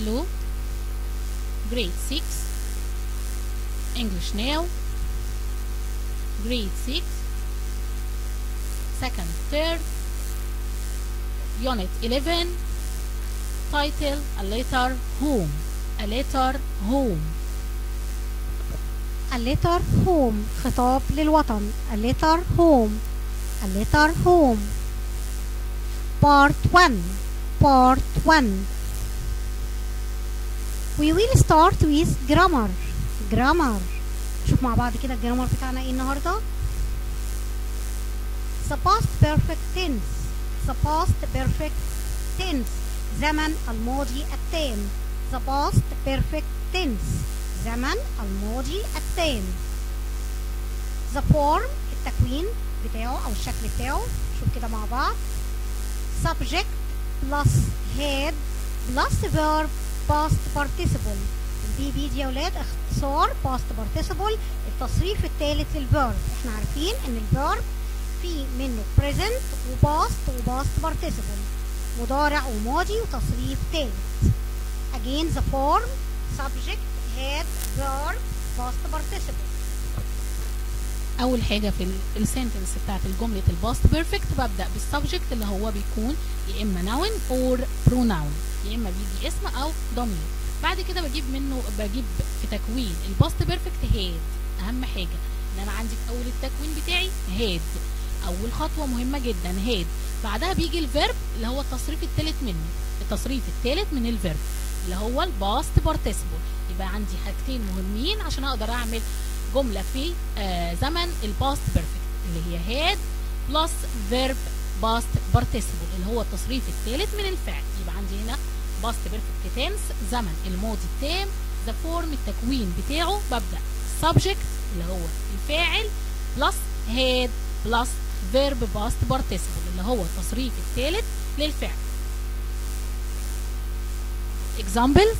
Hello grade 6 English now grade 6 second third unit 11 title a letter home a letter home A letter home خطاب للوطن A letter home A letter home Part 1 Part 1 We will start with grammar grammar شوف مع بعض كده الجرامر بتاعنا ايه النهارده The past perfect tense The past perfect tense زمن الماضي التام The past perfect tense زمن الماضي التام The form التكوين بتاعه أو الشكل بتاعه شوف كده مع بعض Subject plus head plus verb past participle البي بي دي يا ولاد اختصار past participle التصريف الثالث للفيرب احنا عارفين ان الفيرب في منه present وباست وباست participle مضارع وماضي وتصريف ثالث again the form subject head verb past participle اول حاجه في السنتنس بتاعت الجمله الباست بيرفكت ببدا بالسبجكت اللي هو بيكون يا اما ناون اور بروناون يا اما بيجي اسم او ضمير بعد كده بجيب منه بجيب في تكوين الباست بيرفكت هاد اهم حاجه ان انا عندي في اول التكوين بتاعي هاد اول خطوه مهمه جدا هاد بعدها بيجي الفيرب اللي هو التصريف الثالث منه التصريف الثالث من الفيرب اللي هو الباست بارتيسيبل يبقى عندي حاجتين مهمين عشان اقدر اعمل جمله في آه زمن الباست بيرفكت اللي هي هاد بلس فيرب باست بارتيسيبل اللي هو التصريف الثالث من الفعل يبقى عندي هنا باست بيرفكت تنس زمن الماضي التام ذا فورم التكوين بتاعه ببدا subject اللي هو الفاعل بلس هاد بلس فيرب باست بارتيسيبل اللي هو التصريف الثالث للفعل examples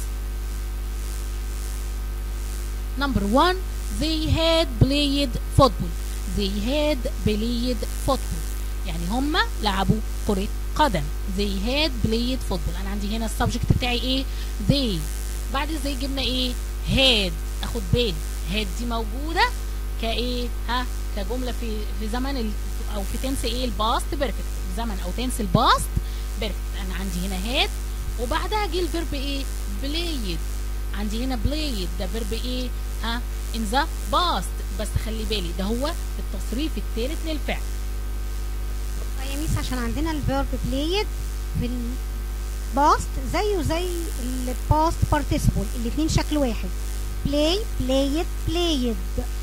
number one they had played football they had played football يعني هم لعبوا كرة قدم they had played football انا عندي هنا السبجكت بتاعي ايه they بعد they جبنا ايه had اخد بالي had دي موجودة كايه ها كجملة في في زمن ال او في تنس ايه الباست بيرفكت زمن او تنس الباست بيرفكت انا عندي هنا had وبعدها جه الفيرب ايه played عندي هنا played ده فيرب ايه ها in the past بس خلي بالي ده هو التصريف الثالث للفعل يا ميس عشان عندنا الفيرب بلايد في الباست زيه زي الباست بارتيسيبل الاثنين شكل واحد بلاي بلايد بلايد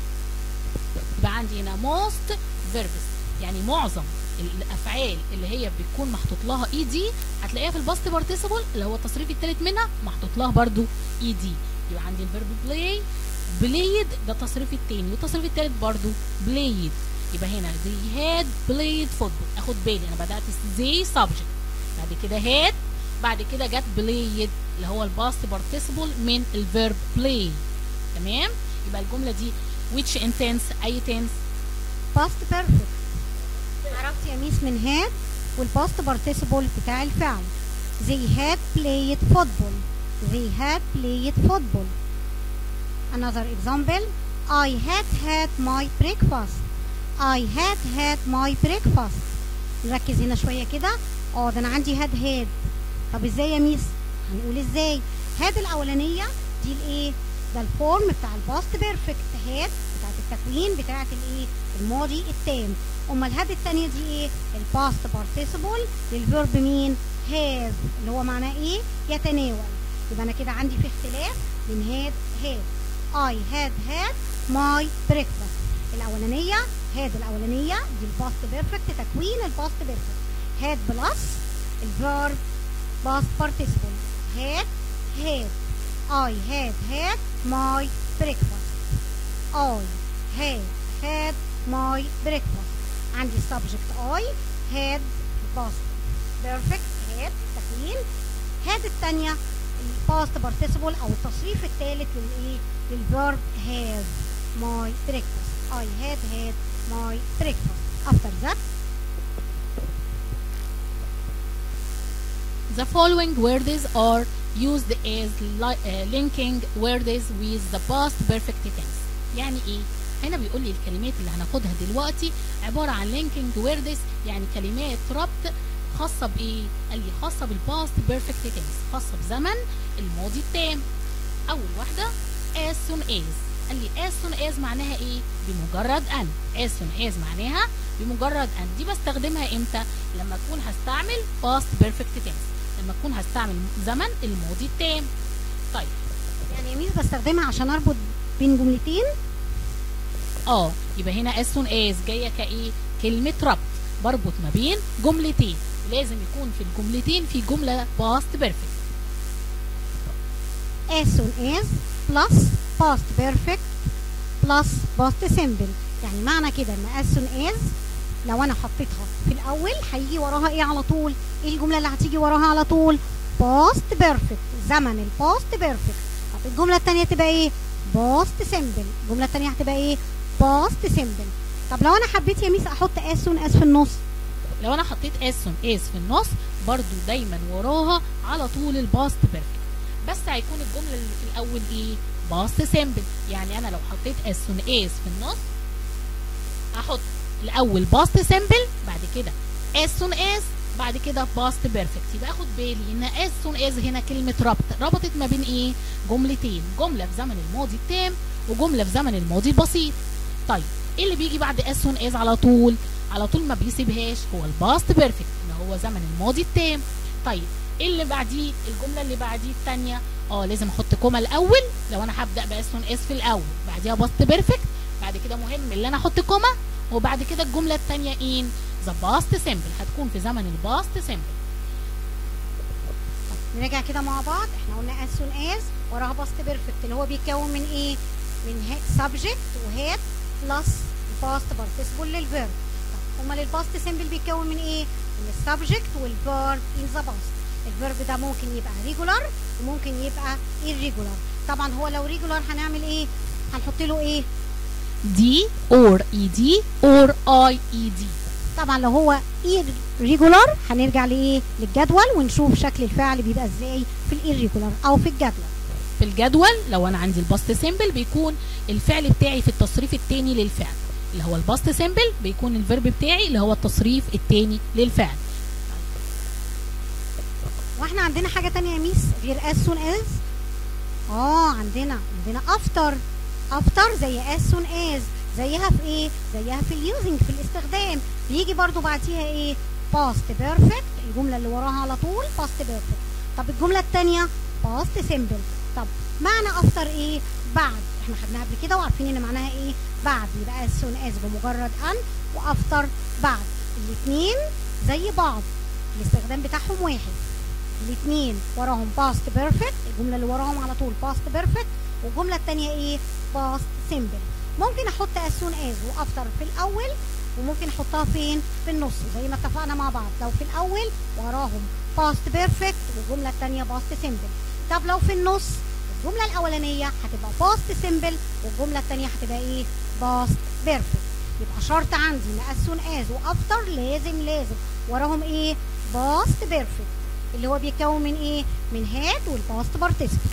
يبقى عندي هنا most verbs يعني معظم الافعال اللي هي بتكون محطوط لها اي دي هتلاقيها في الباست بارتيسيبل اللي هو التصريف الثالث منها محطوط لها برضو اي دي يبقى عندي الفيرب بلاي بلايد ده التصريف الثاني والتصريف الثالث برضو بلايد يبقى هنا they had played football اخد بالي انا بدات زي subject بعد كده had بعد كده جت played اللي هو الباست participle من الفيرب play تمام يبقى الجمله دي which intense اي tense باست بيرفكت عرفت يا ميس من هاد والباست بارتيسيبل بتاع الفعل they had played football they had played football another example I had had my breakfast I had had my breakfast نركز هنا شوية كده اه ده انا عندي had had طب ازاي يا ميس هنقول ازاي had الاولانية دي الايه ده الفورم بتاع الباست بيرفكت had بتاعت التكوين بتاعت الايه الماضي التام امال الهاد التانية دي ايه الباست بارتيسيبل للفيرب مين have اللي هو معناه ايه يتناول يبقى انا كده عندي في اختلاف بين had had I had had my breakfast الاولانيه had الاولانيه دي الباست بيرفكت تكوين الباست بيرفكت had بلس الفيرب باست بارتيسيبل had had I had had my breakfast I had had my breakfast عندي subject I had past perfect had تكوين had الثانيه الباست بارتيسيبل او التصريف الثالث للايه للفيرب have my breakfast I had had my breakfast after that The following words are used as li- uh, linking words with the past perfect tense يعني ايه هنا بيقول لي الكلمات اللي هناخدها دلوقتي عباره عن linking words يعني كلمات ربط خاصه بايه قال لي خاصه بالباست بيرفكت tense خاصه بزمن الماضي التام اول واحده as soon as قال لي as soon as معناها ايه بمجرد ان as soon as معناها بمجرد ان دي بستخدمها امتى لما اكون هستعمل past perfect tense لما اكون هستعمل زمن الماضي التام طيب يعني يا ميس بستخدمها عشان اربط بين جملتين اه يبقى هنا as soon as جايه كايه كلمه ربط بربط ما بين جملتين لازم يكون في الجملتين في جمله past perfect as soon as plus past perfect plus past simple يعني معنى كده ان as soon as لو انا حطيتها في الاول هيجي وراها ايه على طول ايه الجمله اللي هتيجي وراها على طول past perfect زمن الباست perfect طب الجمله الثانيه تبقى ايه past simple الجمله الثانيه هتبقى ايه past simple طب لو انا حبيت يا ميس احط as soon as في النص لو انا حطيت as soon as في النص برضو دايما وراها على طول الباست بيرفكت بس هيكون الجمله اللي في الاول ايه باست سيمبل يعني انا لو حطيت as soon as في النص هحط الاول باست سيمبل بعد كده as soon as بعد كده باست بيرفكت يبقى اخد بالي ان as soon as هنا كلمه ربط ربطت ما بين ايه جملتين جمله في زمن الماضي التام وجمله في زمن الماضي البسيط طيب ايه اللي بيجي بعد as soon as على طول على طول ما بيسيبهاش هو الباست بيرفكت اللي هو زمن الماضي التام طيب ايه اللي بعديه الجمله اللي بعديه الثانيه اه لازم احط كوما الاول لو انا هبدا باس سون اس في الاول بعديها باست بيرفكت بعد كده مهم ان انا احط كوما وبعد كده الجمله الثانيه ايه ذا باست سيمبل هتكون في زمن الباست سيمبل نرجع كده مع بعض احنا قلنا as soon as وراها باست بيرفكت اللي هو بيتكون من ايه من subject وهاد بلس الباست participle للفيرب طب امال الباست سيمبل بيتكون من ايه من السبجكت والفيرب in the past الفيرب ده ممكن يبقى regular وممكن يبقى irregular طبعا هو لو regular هنعمل ايه هنحط له ايه دي اور اي دي اور اي اي دي طبعا لو هو irregular هنرجع لايه للجدول ونشوف شكل الفعل بيبقى ازاي في الirregular او في الجدول في الجدول لو انا عندي الباست سيمبل بيكون الفعل بتاعي في التصريف الثاني للفعل اللي هو الباست سيمبل بيكون الفيرب بتاعي اللي هو التصريف الثاني للفعل واحنا عندنا حاجة تانية يا ميس غير as soon as اه عندنا عندنا after after زي as soon as زيها في ايه زيها في اليوزنج في الاستخدام بيجي برضو بعديها ايه past perfect الجملة اللي وراها على طول past perfect طب الجملة التانية past simple طب معنى after ايه بعد احنا خدناها قبل كده وعارفين ان معناها ايه بعد يبقى as soon as بمجرد ان وافتر بعد الاتنين زي بعض الاستخدام بتاعهم واحد الاثنين وراهم past perfect الجمله اللي وراهم على طول past perfect والجمله الثانيه ايه past simple ممكن احط as soon as وافتر في الاول وممكن احطها فين في النص زي ما اتفقنا مع بعض لو في الاول وراهم past perfect والجمله الثانيه past simple طب لو في النص الجمله الاولانيه هتبقى past simple والجمله الثانيه هتبقى ايه past perfect يبقى شرط عندي ان as soon as وافتر لازم لازم وراهم ايه past perfect اللي هو بيتكون من ايه من هاد والباست بارتيسيبل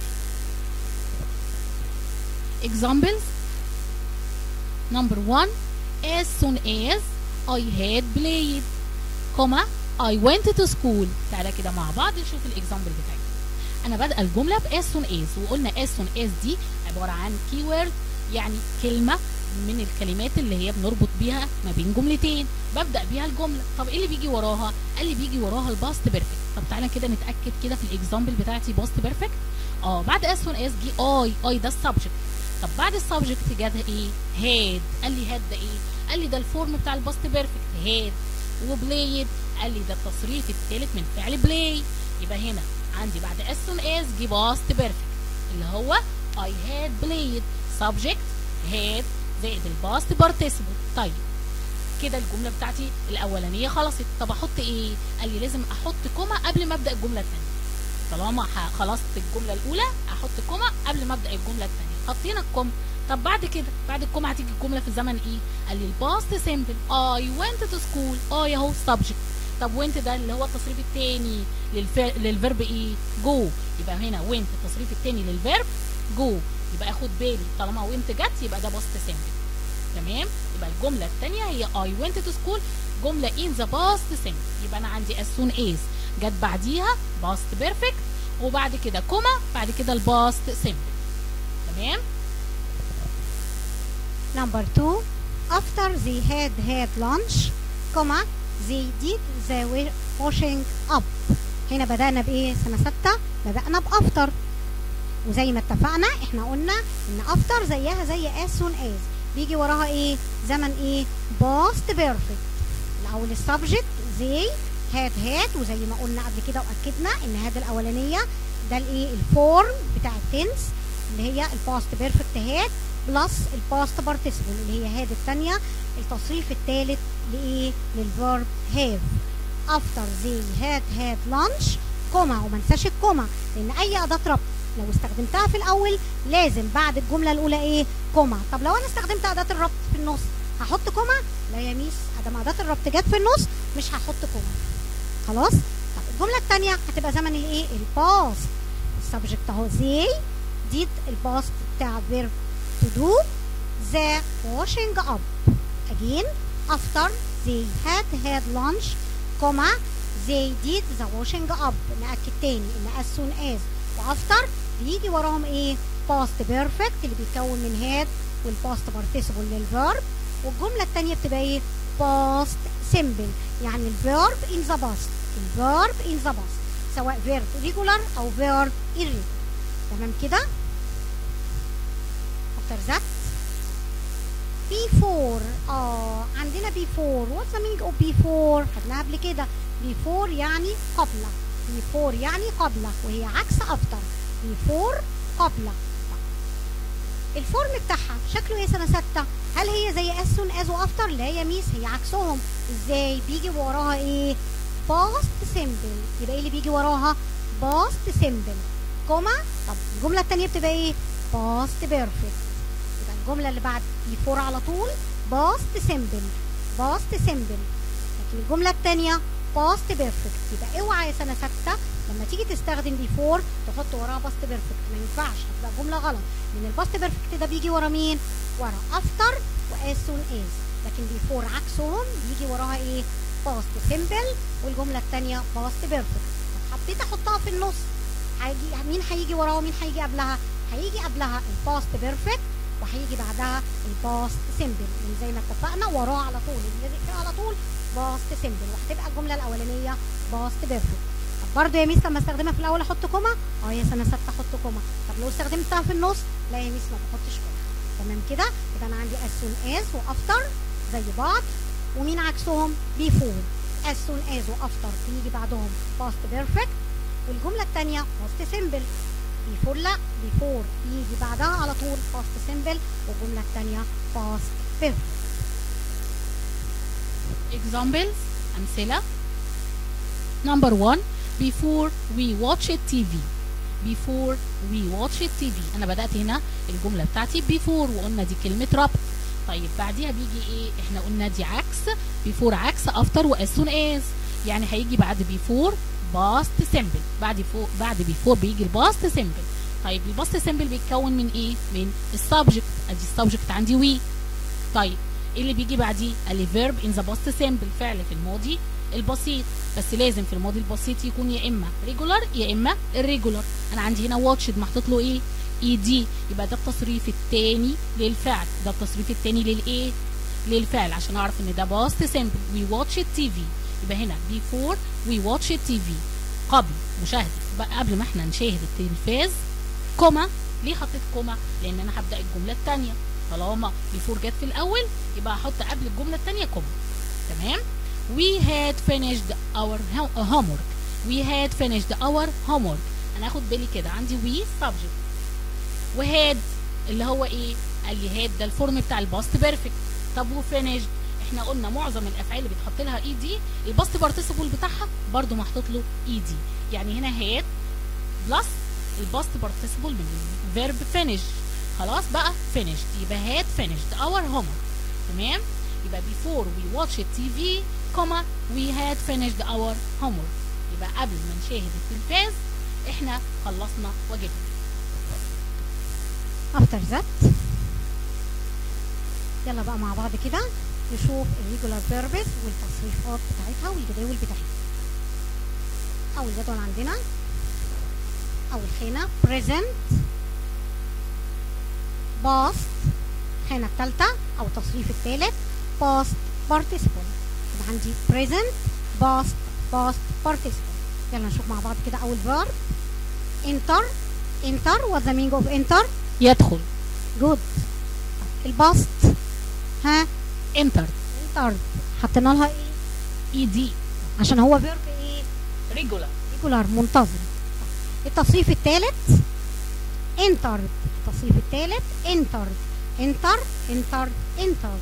examples number one as soon as I had played comma I went to school تعالى كده مع بعض نشوف الاكزامبل بتاعي انا بادئه الجمله ب as soon as وقلنا as soon as دي عباره عن keyword يعني كلمه من الكلمات اللي هي بنربط بيها ما بين جملتين ببدا بيها الجمله طب ايه اللي بيجي وراها قال لي بيجي وراها الباست بيرفكت طب تعالى كده نتاكد كده في الاكزامبل بتاعتي باست بيرفكت اه بعد as soon as جه اي اي ده السبجكت طب بعد السبجكت جه ايه هاد قال لي هاد ده ايه قال لي ده الفورم بتاع الباست بيرفكت هاد وبلايد قال لي ده التصريف الثالث من فعل بلاي يبقى هنا عندي بعد as soon as جه باست بيرفكت اللي هو I had played subject had زائد الباست بارتيسيبل طيب كده الجمله بتاعتي الاولانيه خلصت طب احط ايه قال لي لازم احط كوما قبل ما ابدا الجمله الثانيه طالما خلصت الجمله الاولى احط كوما قبل ما ابدا الجمله الثانيه حطينا الكوما طب بعد كده بعد الكوما هتيجي الجمله في الزمن ايه قال لي الباست سيمبل اي went to school اي اهو subject طب وينت ده اللي هو التصريف الثاني للف... للفيرب ايه جو يبقى هنا وينت التصريف الثاني للفيرب جو يبقى اخد بالي طالما وينت جت يبقى ده باست سيمبل تمام يبقى الجمله الثانيه هي I went to school جمله in the past simple يبقى انا عندي as soon as جت بعديها past perfect وبعد كده كوما بعد كده الباست simple تمام Number two, after they had had lunch, comma, they did the wa- washing up. هنا بدأنا بإيه؟ سنة ستة بدأنا بأفتر وزي ما اتفقنا احنا قلنا إن أفتر زيها زي as soon as بيجي وراها إيه؟ زمن إيه؟ past perfect الأول السبجكت they had had وزي ما قلنا قبل كده وأكدنا إن هاد الأولانية ده الإيه؟ الفورم بتاع التنس اللي هي الباست بيرفكت هاد بلس الباست بارتيسيبل اللي هي هاد الثانيه التصريف الثالث لايه للفيرب هاف افتر زي هاد هاد لانش كوما وما ننساش الكوما لان اي اداه ربط لو استخدمتها في الاول لازم بعد الجمله الاولى ايه كوما طب لو انا استخدمت اداه الربط في النص هحط كوما لا يا ميس ادام اداه الربط جت في النص مش هحط كوما خلاص طب الجمله الثانيه هتبقى زمن الايه الباست السبجكت اهو زي did الباست بتاع verb to do the washing up again after they had had lunch comma they did the washing up نأكد تاني ان as soon as وafter بيجي وراهم ايه past perfect اللي بيتكون من had والباست participle للverb والجملة التانية بتبقى ايه past simple يعني الverb in the past الverb in the past سواء verb regular او verb irregular تمام كده after that before اه عندنا before what's the meaning of before خدناها قبل كده before يعني قبل before يعني قبل وهي عكس after before قبل الفورم بتاعها شكله ايه سنه سته هل هي زي as soon as وافتر لا يا ميس هي عكسهم ازاي بيجي وراها ايه past simple يبقى ايه اللي بيجي وراها past simple كوما طب الجمله الثانيه بتبقى ايه past perfect يبقى الجمله اللي بعد before على طول past simple past simple لكن الجمله الثانيه past perfect يبقى اوعى يا سنه سته لما تيجي تستخدم before تحط وراها past perfect ما ينفعش هتبقى جمله غلط لان الباست بيرفكت ده بيجي ورا مين ورا after و as soon as لكن before عكسهم بيجي وراها ايه past simple والجمله الثانيه past perfect طب حبيت احطها في النص هيجي مين هيجي وراها ومين هيجي قبلها هيجي قبلها الباست بيرفكت وهيجي بعدها الباست سيمبل يعني زي ما اتفقنا وراه على طول اللي لازق فيه على طول باست سيمبل وهتبقى الجمله الاولانيه باست بيرفكت طب برضه يا ميس لما استخدمها في الاول احط كوما اه يا سنه سته احط كوما طب لو استخدمتها في النص لا يا ميس ما بحطش كوما تمام كده يبقى انا عندي as soon as وافتر زي بعض ومين عكسهم before as soon as وافتر بيجي بعدهم past perfect والجمله الثانيه past simple before لا before يجي بعدها على طول past simple والجمله الثانيه past perfect examples أمثلة number one before we watch TV before we watch TV أنا بدأت هنا الجملة بتاعتي before وقلنا دي كلمة ربط طيب بعديها بيجي ايه احنا قلنا دي عكس before عكس after و as soon as يعني هيجي بعد before past simple بعد فوق بعد before بيجي الباست simple طيب الباست simple بيتكون من ايه من السبجكت ادي السبجكت عندي وي طيب ايه اللي بيجي بعديه قال لي verb in the past simple فعل في الماضي البسيط بس لازم في الماضي البسيط يكون يا اما regular يا اما irregular انا عندي هنا watched محطوط له ايه اي دي يبقى ده التصريف الثاني للفعل ده التصريف الثاني للايه للفعل عشان اعرف ان ده باست سيمبل وي واتش تي في يبقى هنا بيفور وي واتش تي في قبل مشاهده بقى قبل ما احنا نشاهد التلفاز كوما ليه حطيت كوما لان انا هبدا الجمله الثانيه طالما بيفور جت في الاول يبقى هحط قبل الجمله الثانيه كوما تمام we had finished our ho- homework we had finished our homework انا هاخد بالي كده عندي we subject وهاد اللي هو ايه قال لي هاد ده الفورم بتاع الباست بيرفكت طب وفينيشد احنا قلنا معظم الافعال اللي بتحط لها اي دي الباست بارتيسيبل بتاعها برضو محطوط له اي دي يعني هنا هاد بلس الباست بارتيسيبل من الفيرب فينيش خلاص بقى فينيشد يبقى هاد فينيشد اور هومورك تمام يبقى before we watch TV كوما we had finished our homework يبقى قبل ما نشاهد التلفاز احنا خلصنا واجبنا after that يلا بقى مع بعض كده نشوف الريجولار بيربس والتصريفات بتاعتها والجداول بتاعتها اول جدول عندنا اول خانه present past الخانه الثالثه او التصريف الثالث past participle يبقى عندي present past past participle يلا نشوف مع بعض كده اول verb enter enter what's the meaning of enter يدخل جود الباست ها entered انتر حطينا لها ايه اي دي عشان هو فيرب ايه ريجولار ريجولار منتظم التصريف الثالث انتر التصريف الثالث انتر انتر انتر انتر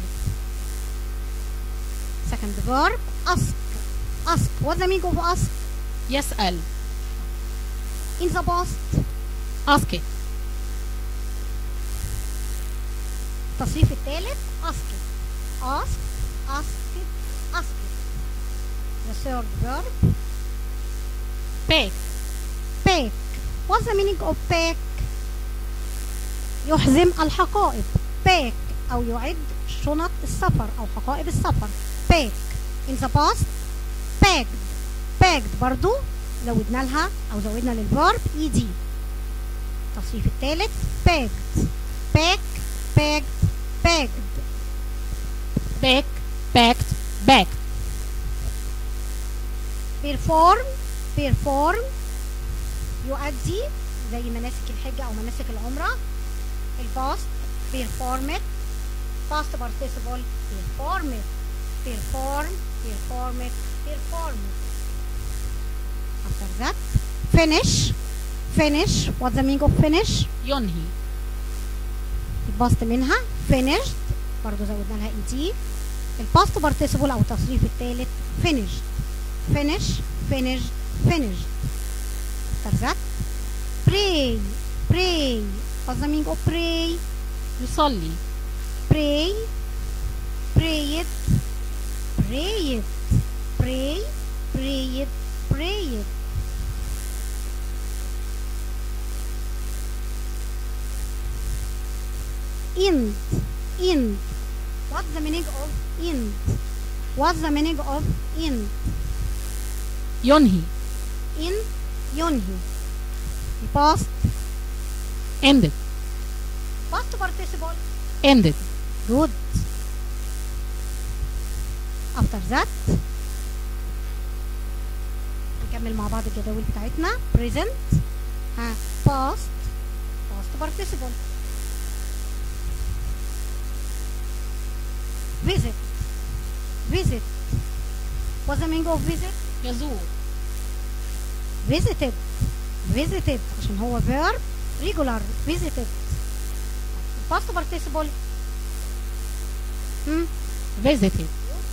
second verb ask ask what's the meaning of ask يسأل in the past ask it التصريف الثالث ask ask ask ask the third verb pack pack what's the meaning of pack يحزم الحقائب pack أو يعد شنط السفر أو حقائب السفر pack in the past packed packed برضو زودنا لها أو زودنا للفيرب ed التصريف الثالث packed pack packed packed pack packed backed perform perform يؤدي زي مناسك الحجة أو مناسك العمرة الباست performed past participle performed perform performed performed after that finish finish what's the meaning of finish ينهي الباست منها finished برضو زودنا لها ed الباست participle أو التصريف الثالث finished finish finished finished after that pray pray what's the meaning of pray يصلي pray prayed prayed pray prayed prayed end end what's the meaning of end what's the meaning of end ينهي in ينهي past ended past participle ended good after that نكمل مع بعض الجداول بتاعتنا present ها past past participle visit visit what's the meaning of visit يزور visited visited عشان هو verb regular visited past participle hmm? visited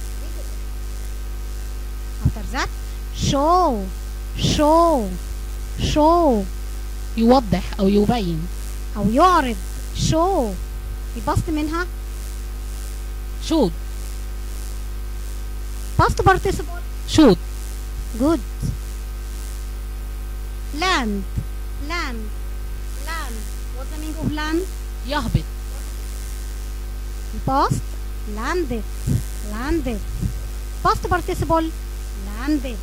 after that show show show يوضح أو يبين أو يعرض show الباست منها should past participle should good land land land what's the meaning of land يهبط past landed landed past participle landed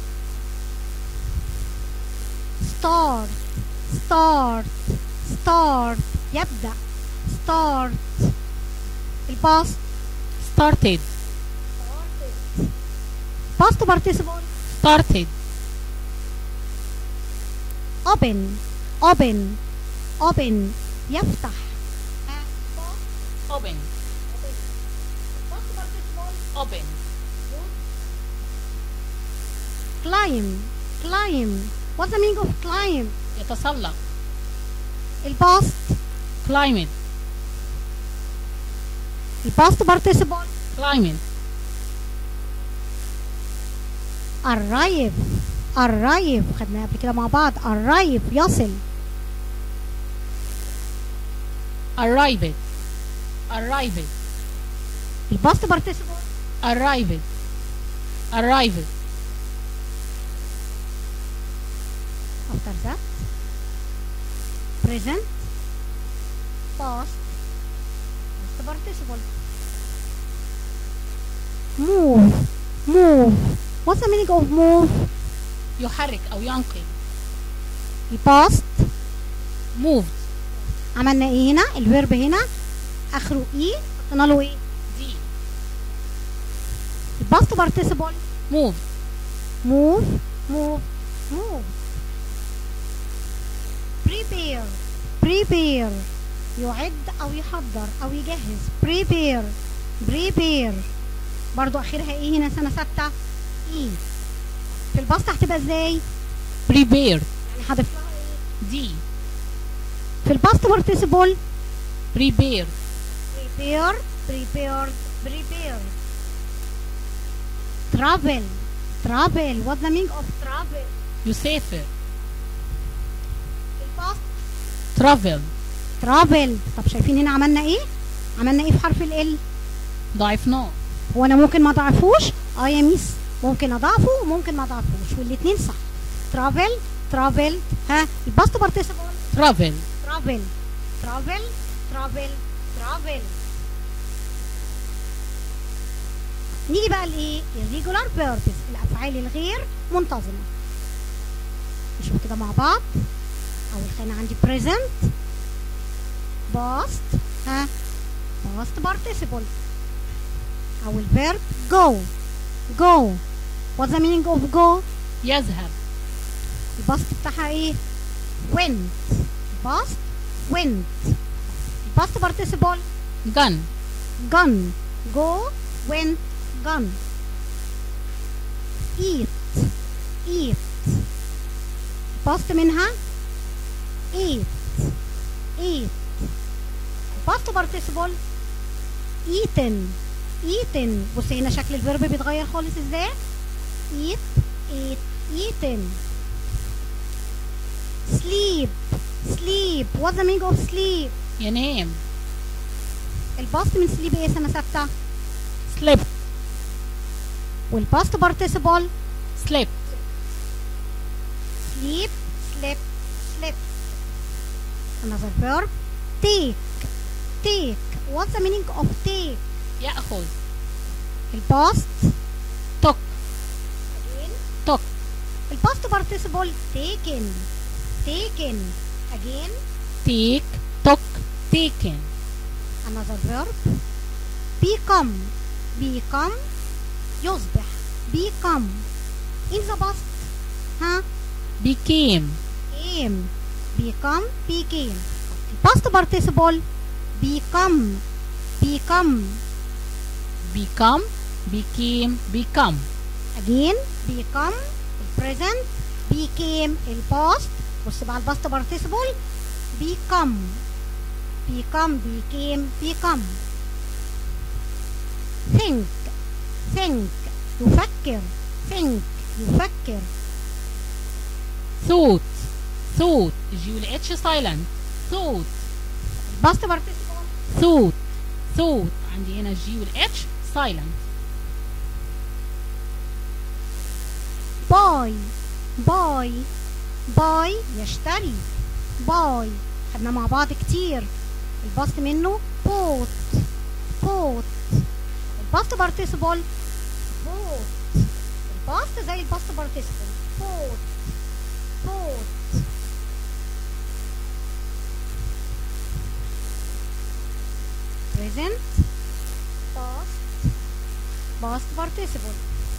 start start start يبدأ start الباست started past participle started open open open يفتح ها، past open past participle open climb climb what's the meaning of climb يتسلق الباست climate الباست participle climate arrive arrive خدناها قبل كده مع بعض arrive يصل arrived arrived الباست participle arrived arrival after that present past past participle move move what's the meaning of move يحرك او ينقل الباست moved عملنا ايه هنا الفيرب هنا اخره اي حطينا له ايه دي الباست participle moved move move move prepare prepare يعد او يحضر او يجهز prepare prepare برضو اخرها ايه هنا سنه سته ايه في الباست هتبقى ازاي prepared يعني هضيف لها ايه دي في الباست participle prepared prepare prepared prepared travel travel what's the meaning of travel يسافر الباست travel travel طب شايفين هنا عملنا ايه عملنا ايه في حرف ال ضعفناه هو انا ممكن ما اضعفوش اه يا ميس ممكن اضعفه وممكن ما اضعفوش والاثنين صح travel travel ها الباست participle travel travel travel travel travel نيجي بقى لايه الريجولار بيربز الافعال الغير منتظمه نشوف كده مع بعض اول خانه عندي present past ها past participle اول verb go go what's the meaning of go يذهب الباست بتاعها ايه went باست went الباست participle gun gone go went gone eat eat الباست منها eat eat الباست participle eaten eaten بص هنا شكل الفيرب بيتغير خالص ازاي eat eat eaten sleep sleep what's the meaning of sleep ينام الباست من sleep ايه سنة ستة slept والباست participle slept sleep slept slept another verb take take what's the meaning of take يأخذ الباست took again took الباست participle taken taken again take took taken another verb become become يصبح become in the past ها became became become became past participle become become become became become again become present became الباست بص بقى الباست participle become become became become think think يفكر think يفكر thought thought الجي والاتش silent thought الباست participle thought thought عندي هنا الجي والاتش silent buy buy buy يشتري buy خدنا مع بعض كتير الباست منه bought bought الباست participle bought الباست زي الباست participle bought bought present past past participle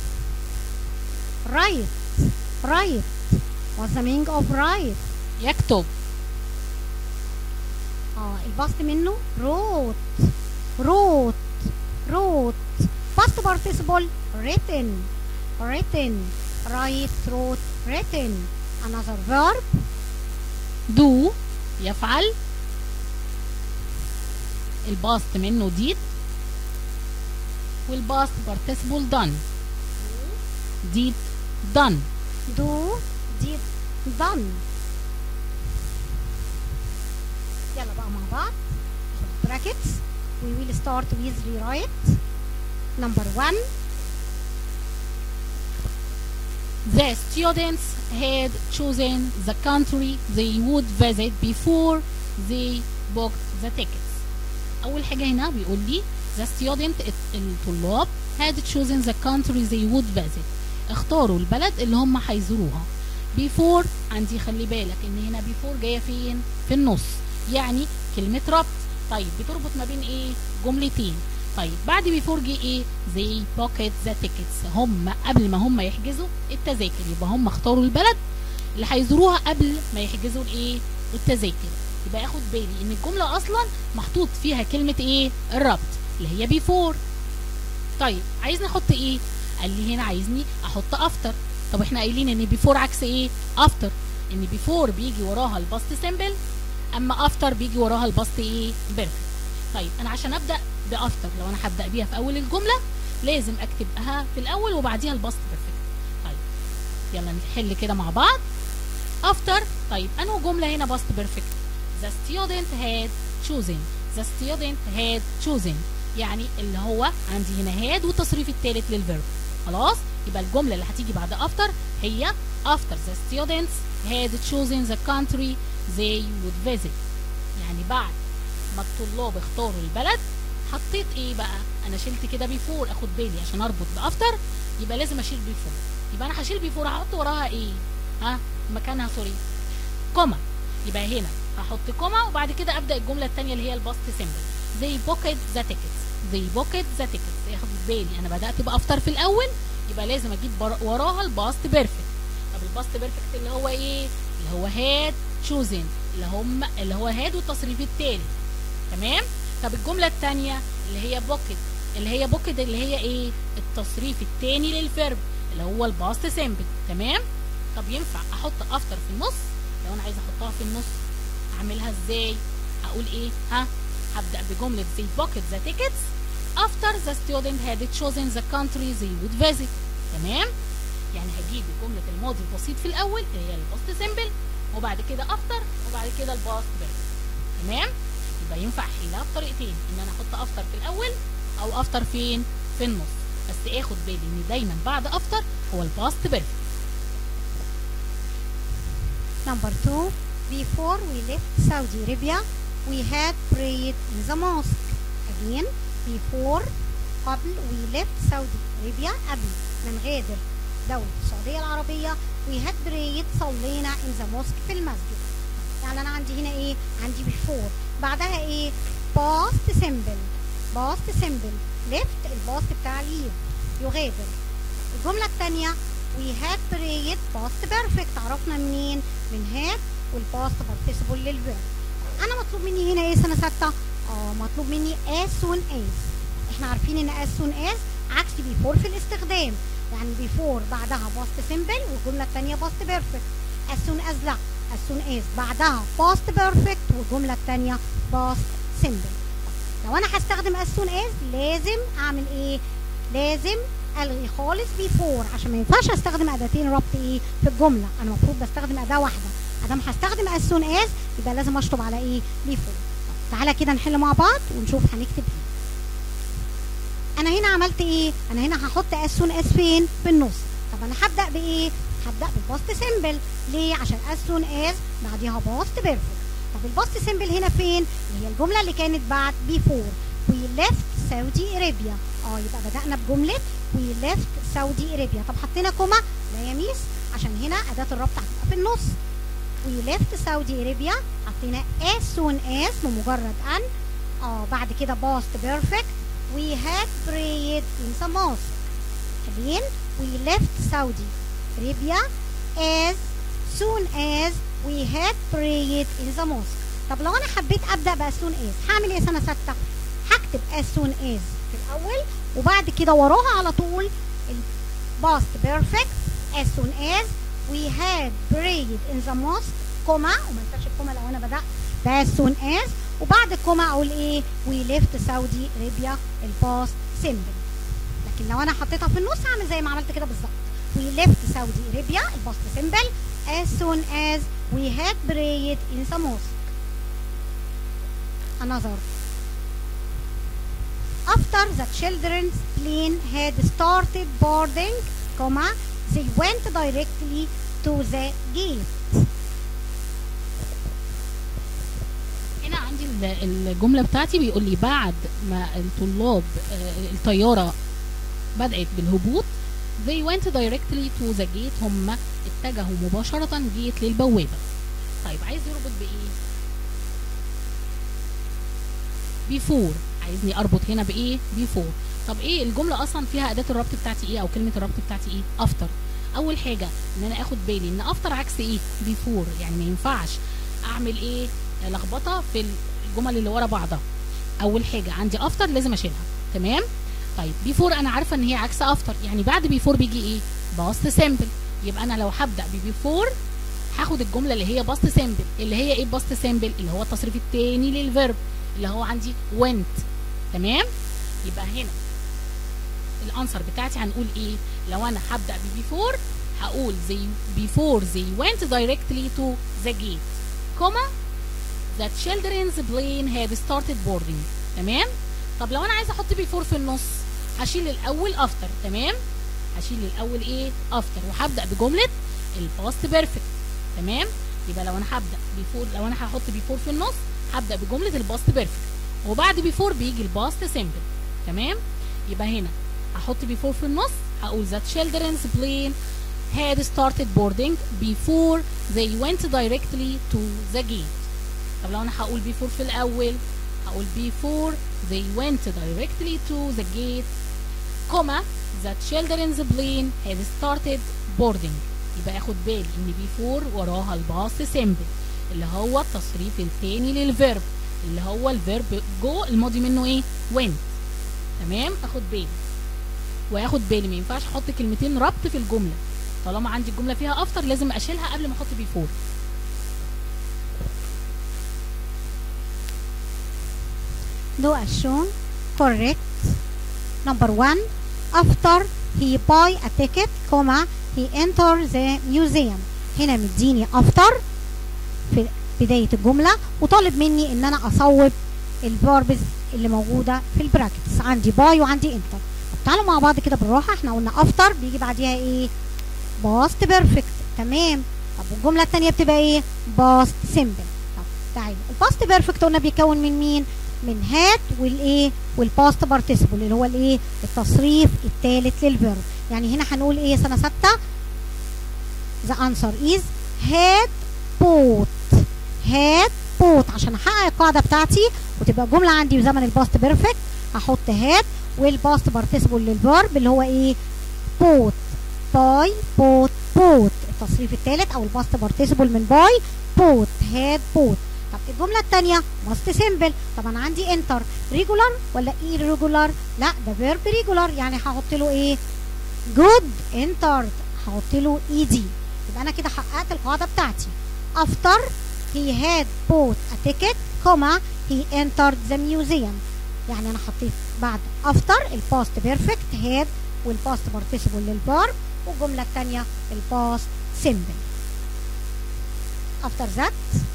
right right what's the meaning of right يكتب اه الباست منه wrote wrote wrote past participle written written write wrote written another verb do يفعل الباست منه did والباست participle done did done do did done يلا بقى مع بعض brackets we will start with rewrite number one the students had chosen the country they would visit before they booked the tickets اول حاجه هنا بيقول لي the student الطلاب had chosen the country they would visit اختاروا البلد اللي هم هيزوروها before عندي خلي بالك ان هنا before جايه فين في النص يعني كلمه ربط طيب بتربط ما بين ايه جملتين طيب بعد بيفور جه ايه زي بوكيت ذا تيكتس هم قبل ما هم يحجزوا التذاكر يبقى هم اختاروا البلد اللي هيزوروها قبل ما يحجزوا الايه التذاكر يبقى اخد بالي ان الجمله اصلا محطوط فيها كلمه ايه الربط اللي هي بيفور طيب عايزني احط ايه قال لي هنا عايزني احط افتر طب احنا قايلين ان بيفور عكس ايه افتر ان بيفور بيجي وراها الباست سيمبل اما افتر بيجي وراها الباست ايه بيرفكت طيب انا عشان ابدا بافتر لو انا هبدا بيها في اول الجمله لازم اكتبها في الاول وبعديها الباست بيرفكت طيب يلا نحل كده مع بعض افتر طيب انه جمله هنا باست بيرفكت the student had chosen the student had chosen يعني اللي هو عندي هنا had والتصريف الثالث للفيرب خلاص يبقى الجمله اللي هتيجي بعد افتر هي after the students had chosen the country they would visit يعني بعد ما الطلاب اختاروا البلد حطيت ايه بقى انا شلت كده بيفور اخد بالي عشان اربط بافتر يبقى لازم اشيل بيفور يبقى انا هشيل بيفور هحط وراها ايه ها مكانها سوري كوما يبقى هنا هحط كوما وبعد كده ابدا الجمله الثانيه اللي هي الباست سيمبل زي بوكيت ذا تيكتس زي بوكيت ذا تيكتس ياخد بالي انا بدات بافتر في الاول يبقى لازم اجيب وراها الباست بيرفكت طب الباست بيرفكت اللي هو ايه اللي هو هاد تشوزن اللي هم اللي هو هاد والتصريف التالي تمام طب الجمله الثانيه اللي هي بوكيت اللي هي بوكيت اللي هي ايه التصريف الثاني للفيرب اللي هو الباست سيمبل تمام طب ينفع احط افتر في النص لو انا عايزه احطها في النص اعملها ازاي اقول ايه ها هبدا بجمله زي بوكيت ذا تيكتس after the student had chosen the country they would visit تمام يعني هجيب جمله الماضي البسيط في الاول اللي هي الباست سيمبل وبعد كده افتر وبعد كده الباست بيرفكت تمام يبقى ينفع احلها بطريقتين ان انا احط افتر في الاول او افتر فين في النص بس اخد بالي ان دايما بعد افتر هو الباست بيرفكت Number two, before we left Saudi Arabia, we had prayed in the mosque. Again, before قبل we left Saudi Arabia قبل ما نغادر دولة السعودية العربية we had prayed صلينا in the mosque في المسجد. يعني أنا عندي هنا إيه؟ عندي before بعدها إيه؟ past simple past simple left الباست بتاع leave يغادر. الجملة الثانية we had prayed past perfect عرفنا منين؟ من had والباست participle للفيرب. انا مطلوب مني هنا ايه سنه سته اه مطلوب مني as soon as احنا عارفين ان as soon as عكس before في الاستخدام يعني before بعدها past simple والجمله الثانيه past perfect as soon as لا as soon as بعدها past perfect والجمله الثانيه past simple لو انا هستخدم as soon as لازم اعمل ايه لازم الغي خالص before عشان ما ينفعش استخدم اداتين ربط ايه في الجمله انا المفروض بستخدم اداه واحده ادام هستخدم as soon as يبقى لازم اشطب على ايه before تعالى كده نحل مع بعض ونشوف هنكتب ايه انا هنا عملت ايه انا هنا هحط as soon as فين في النص طب انا هبدا بايه هبدا بالباست سيمبل ليه عشان as soon as بعديها باست بيرفكت طب الباست سيمبل هنا فين اللي هي الجمله اللي كانت بعد before we left سعودي ارابيا اه يبقى بدانا بجمله we left سعودي ارابيا طب حطينا كوما لا يا ميس عشان هنا اداه الربط هتبقى في النص we left سعودي ارابيا حطينا as soon as بمجرد ان اه بعد كده past perfect we had prayed in the mosque again we left Saudi Arabia as soon as we had prayed in the mosque طب لو انا حبيت ابدا ب as soon as هعمل ايه سنه سته هكتب as soon as في الاول وبعد كده وراها على طول ال past perfect as soon as we had prayed in the mosque كوما وما انساش الكوما لو انا بدات ب as soon as وبعد الكوما اقول ايه we left سعودي ارابيا الباست سيمبل لكن لو انا حطيتها في النص هعمل زي ما عملت كده بالظبط we left سعودي ارابيا الباست سيمبل as soon as we had prayed in the mosque another after the children's plane had started boarding comma they went directly to the gate هنا عندي ال- الجمله بتاعتي بيقول لي بعد ما الطلاب آه، الطياره بدات بالهبوط they went directly to the gate هم اتجهوا مباشره جيت للبوابه طيب عايز يربط بايه before عايزني اربط هنا بايه before طب ايه الجمله اصلا فيها اداه الربط بتاعتي ايه او كلمه الربط بتاعتي ايه after اول حاجه ان انا اخد بالي ان after عكس ايه before يعني ما ينفعش اعمل ايه لخبطه في الجمل اللي ورا بعضها اول حاجه عندي افتر لازم اشيلها تمام طيب بيفور انا عارفه ان هي عكس افتر يعني بعد بيفور بيجي ايه باست سيمبل يبقى انا لو هبدا ببيفور هاخد الجمله اللي هي باست سيمبل اللي هي ايه باست سيمبل اللي هو التصريف الثاني للفيرب اللي هو عندي went تمام يبقى هنا الانسر بتاعتي هنقول ايه لو انا هبدا ببيفور هقول زي before they went directly to the gate كوما the children's plane had started boarding تمام طب لو انا عايزه احط before في النص هشيل الاول after تمام هشيل الاول ايه after وهبدا بجمله الباست بيرفكت تمام يبقى لو انا هبدا before لو انا هحط before في النص هبدا بجمله الباست بيرفكت وبعد before بيجي الباست سيمبل تمام يبقى هنا هحط before في النص هقول the children's plane had started boarding before they went directly to the gate طب لو انا هقول before في الاول هقول before they went directly to the gate comma the children's plane had started boarding يبقى اخد بالي ان before وراها الباست سيمبل اللي هو التصريف الثاني للفيرب اللي هو الفيرب جو الماضي منه ايه went تمام اخد بالي واخد بالي ما ينفعش احط كلمتين ربط في الجمله طالما عندي الجمله فيها افتر لازم اشيلها قبل ما احط بيفور do as shown correct number one after he buy a ticket comma he enter the museum هنا مديني after في بداية الجملة وطالب مني ان انا اصوب الفاربز اللي موجودة في البراكتس عندي باي وعندي انتر تعالوا مع بعض كده بالراحة احنا قلنا after بيجي بعديها ايه باست بيرفكت تمام طب والجملة التانية بتبقى ايه باست سيمبل طب تعالوا الباست بيرفكت قلنا بيتكون من مين من هات والايه والباست بارتيسيبل اللي هو الايه التصريف الثالث للفيرب يعني هنا هنقول ايه سنه سته the answer is had bought had bought عشان احقق القاعده بتاعتي وتبقى الجمله عندي بزمن الباست بيرفكت هحط had والباست بارتيسيبل للفيرب اللي هو ايه bought باي بوت بوت التصريف الثالث او الباست بارتيسيبل من باي بوت هاد بوت طب الجمله الثانيه باست سيمبل طب انا عندي انتر ريجولار ولا اي ريجولار لا ده فيرب ريجولار يعني هحط له ايه جود انترد هحط له اي دي يبقى انا كده حققت القاعده بتاعتي after he had bought a ticket comma he entered the museum يعني انا حطيت بعد after الباست بيرفكت had والباست بارتيسيبل للفيرب والجمله الثانيه الباست سيمبل after that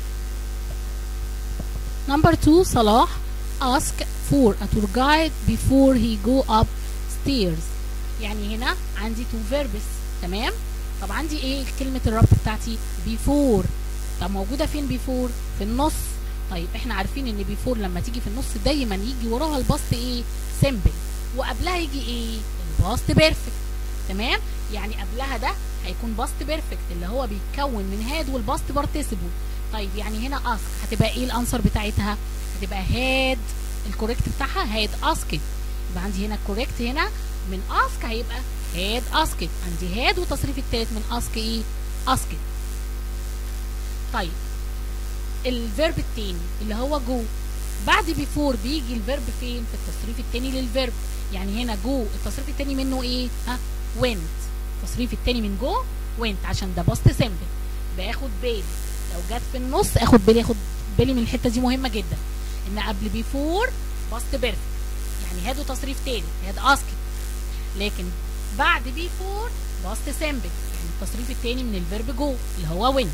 Number two, Salah ask for a tour guide before he go up stairs. يعني هنا عندي two verbs تمام؟ طب عندي ايه كلمة الربط بتاعتي before طب موجودة فين before؟ في النص طيب احنا عارفين ان before لما تيجي في النص دايما يجي وراها الباست ايه؟ simple وقبلها يجي ايه؟ الباست بيرفكت تمام؟ يعني قبلها ده هيكون باست بيرفكت اللي هو بيتكون من هاد والباست بارتيسيبل طيب يعني هنا اسك هتبقى ايه الانسر بتاعتها هتبقى هاد الكوريكت بتاعها هاد اسكت يبقى عندي هنا الكوريكت هنا من اسك هيبقى هاد اسكت عندي هاد والتصريف التالت من اسك ايه اسكت طيب الفيرب التاني اللي هو جو بعد بيفور بيجي الفيرب فين في التصريف التاني للفيرب يعني هنا جو التصريف التاني منه ايه ها went التصريف التاني من جو went عشان ده باست سيمبل باخد بالي لو جت في النص اخد بالي اخد بالي من الحته دي مهمه جدا ان قبل بيفور باست بيرفكت يعني هادو تصريف تاني هاد اسكت لكن بعد بيفور باست سيمبل يعني التصريف التاني من الفيرب جو اللي هو وين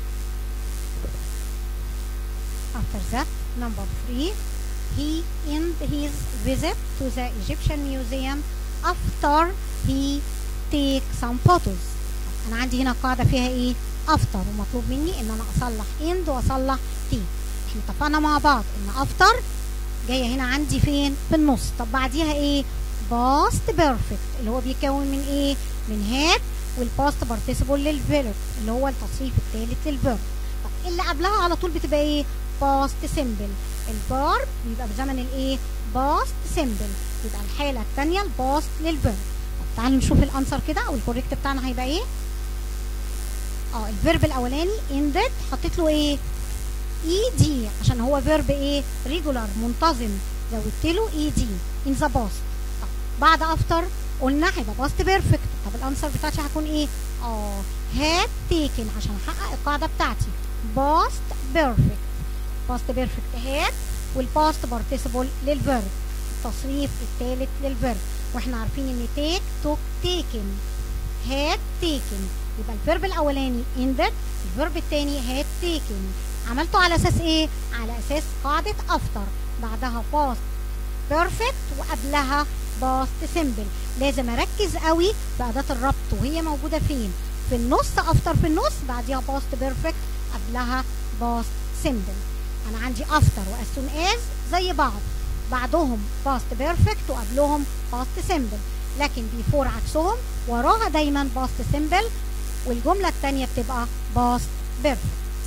After that, number three, he ended his visit to the Egyptian Museum after he take some photos. انا عندي هنا قاعده فيها ايه افتر ومطلوب مني ان انا اصلح اند واصلح تي احنا اتفقنا مع بعض ان افتر جايه هنا عندي فين في النص طب بعديها ايه باست بيرفكت اللي هو بيكون من ايه من هاد والباست بارتيسيبل للفيرب اللي هو التصريف الثالث للفيرب طب اللي قبلها على طول بتبقى ايه باست سيمبل الفيرب بيبقى بزمن الايه باست سيمبل يبقى الحاله الثانيه الباست للفيرب طب تعالوا نشوف الانسر كده او الكوريكت بتاعنا هيبقى ايه اه الفيرب الاولاني اندد حطيت له ايه اي دي عشان هو فيرب ايه ريجولار منتظم زودت له اي دي ان ذا باست بعد افتر قلنا هيبقى باست بيرفكت طب الانسر بتاعتي هتكون ايه اه هاد تيكن عشان احقق القاعده بتاعتي باست بيرفكت باست بيرفكت هاد والباست بارتيسيبل للفيرب التصريف الثالث للفيرب واحنا عارفين ان تيك توك تيكن هاد تيكن يبقى الفيرب الاولاني اندد الفيرب الثاني هاد تيكن عملته على اساس ايه على اساس قاعده افتر بعدها باست بيرفكت وقبلها باست سيمبل لازم اركز قوي باداه الربط وهي موجوده فين في النص افتر في النص بعديها باست بيرفكت قبلها باست سيمبل انا عندي افتر واس سون از زي بعض بعدهم باست بيرفكت وقبلهم باست سيمبل لكن بيفور عكسهم وراها دايما باست سيمبل والجمله الثانيه بتبقى باست بيرفكت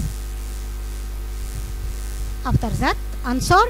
after that answer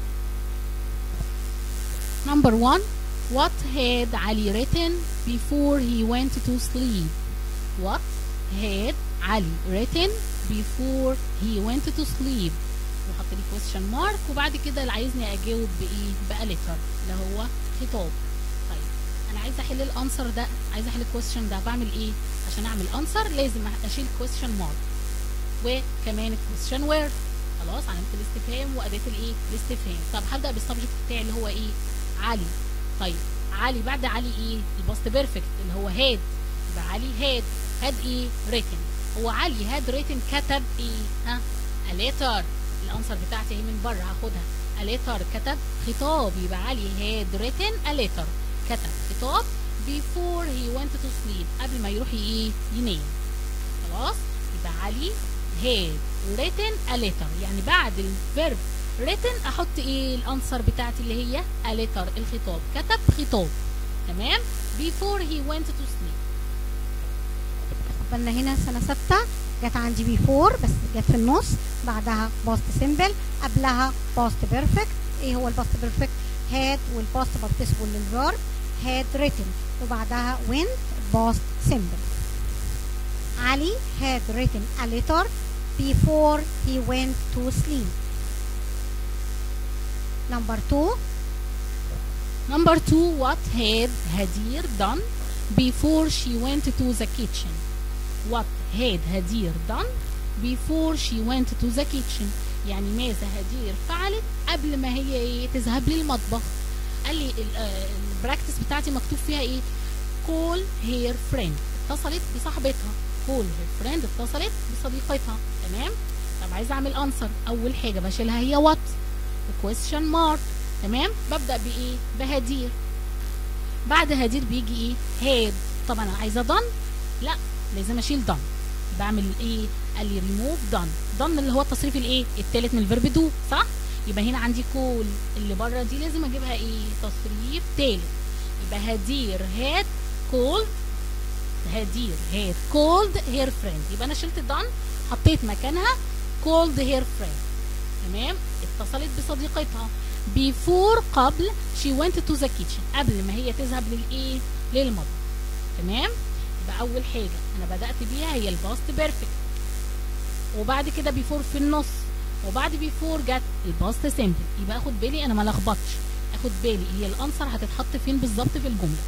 Number one, what had Ali written before he went to sleep? What had Ali written before he went to sleep? وحط لي question mark وبعد كده اللي عايزني اجاوب بايه؟ بقى letter اللي هو خطاب. طيب انا عايزه احل الانسر ده، عايزه احل الكويستشن ده بعمل ايه؟ عشان اعمل انسر لازم اشيل question mark وكمان الكويستشن where خلاص علامه الاستفهام واداه الايه؟ الاستفهام. طب هبدا بالسبجكت بتاعي اللي هو ايه؟ علي طيب علي بعد علي ايه الباست بيرفكت اللي هو هاد يبقى علي هاد هاد ايه ريتن هو علي هاد ريتن كتب ايه ها اليتر الانسر بتاعتي اهي من بره هاخدها اليتر كتب خطاب يبقى علي هاد ريتن اليتر كتب خطاب before he went to sleep قبل ما يروح ايه ينام خلاص يبقى علي هاد written a letter يعني بعد الفيرب written احط ايه الانسر بتاعتي اللي هي a letter الخطاب كتب خطاب تمام before he went to sleep قلنا هنا سنه سته جت عندي بيفور بس جت في النص بعدها باست سيمبل قبلها باست بيرفكت ايه هو الباست بيرفكت هاد والباست بارتيسيبل للفيرب هاد written وبعدها went باست سيمبل علي had written a letter before he went to sleep number two Number two, what had Hadir done before she went to the kitchen? What had Hadir done before she went to the kitchen? يعني ماذا هدير فعلت قبل ما هي ايه تذهب للمطبخ قال لي ال- آه، البراكتس بتاعتي مكتوب فيها ايه call her friend اتصلت بصاحبتها call her friend اتصلت بصديقتها تمام طب عايزه اعمل انسر اول حاجه بشيلها هي وات question mark تمام ببدا بايه بهدير بعد هدير بيجي ايه هاد طبعا انا عايزه دن لا لازم اشيل دن بعمل ايه قال لي ريموف دن دن اللي هو التصريف الايه التالت من الفيرب دو صح يبقى هنا عندي كول اللي بره دي لازم اجيبها ايه تصريف تالت يبقى هدير هاد كولد هدير هاد كولد هير فريند يبقى انا شلت دن حطيت مكانها كولد هير فريند تمام اتصلت بصديقتها before قبل she went to the kitchen قبل ما هي تذهب للايه للمطبخ تمام يبقى اول حاجه انا بدات بيها هي الباست بيرفكت وبعد كده بيفور في النص وبعد بيفور جت الباست سيمبل يبقى اخد بالي انا ما لخبطش اخد بالي هي الانسر هتتحط فين بالظبط في الجمله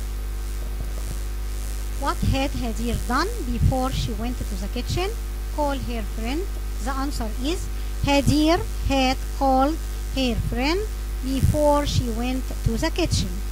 What had Hadir done before she went to the kitchen? Call her friend. The answer is Hadir had called her friend before she went to the kitchen.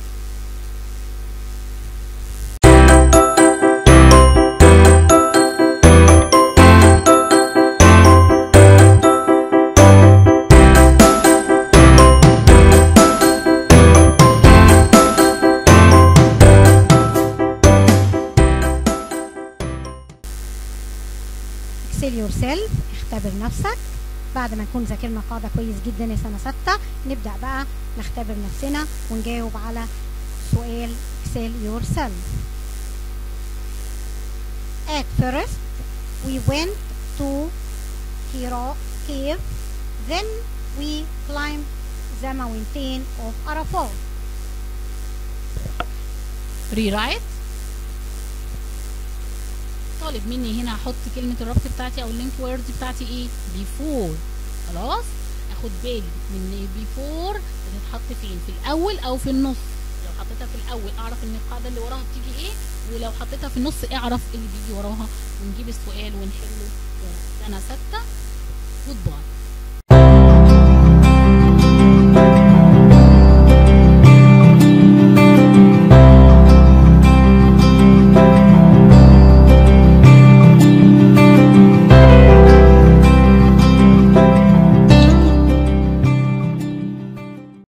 yourself اختبر نفسك بعد ما نكون ذاكرنا قاعدة كويس جدا يا سنة ستة نبدأ بقى نختبر نفسنا ونجاوب على سؤال sell yourself At first we went to Hira cave then we climbed the mountain of Arafat rewrite طالب مني هنا احط كلمة الربط بتاعتي او اللينك وورد بتاعتي ايه before خلاص اخد بالي من before بتتحط فين في الاول او في النص لو حطيتها في الاول اعرف ان القاعدة اللي وراها بتيجي ايه ولو حطيتها في النص اعرف اللي بيجي وراها ونجيب السؤال ونحله سنة ستة جود باي